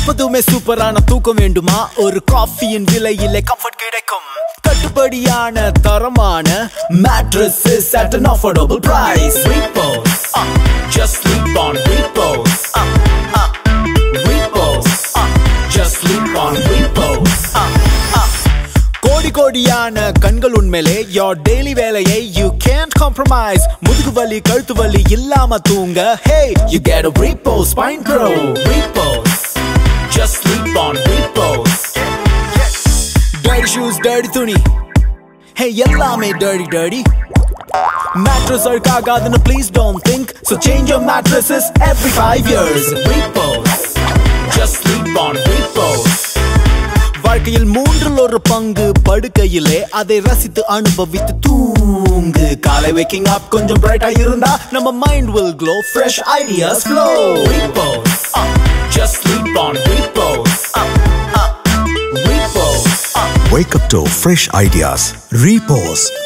எப்போதுமே சூப்பரான தூக்கம் வேண்டுமா ஒரு காஃபியின் விலையிலே கம்ஃபர்ட் கிடைக்கும் கட்டுப்படியான தரமான mattresses at an affordable price repose uh, just sleep on repose uh, uh, repose uh, just sleep on repose uh, uh. கோடி கோடியான கண்கள் உண்மையிலே your daily வேலையை you can't compromise முதுகு வலி கழுத்து வலி இல்லாம தூங்க hey you get a repose spine pro repose just sleep on repose dirty shoes dirty துணி hey எல்லாமே dirty dirty Mattress அழுக்காகாதுன்னு please don't think So change your mattresses every five years Repose Just sleep on repose வாழ்க்கையில் மூன்றில் ஒரு பங்கு படுக்கையிலே அதை ரசித்து அனுபவித்து தூங்கு காலை waking up கொஞ்சம் பிரைட்டா இருந்தா நம்ம mind will glow fresh ideas flow repose uh, just sleep on repose uh, uh, repose uh. Wake up to fresh ideas. Repose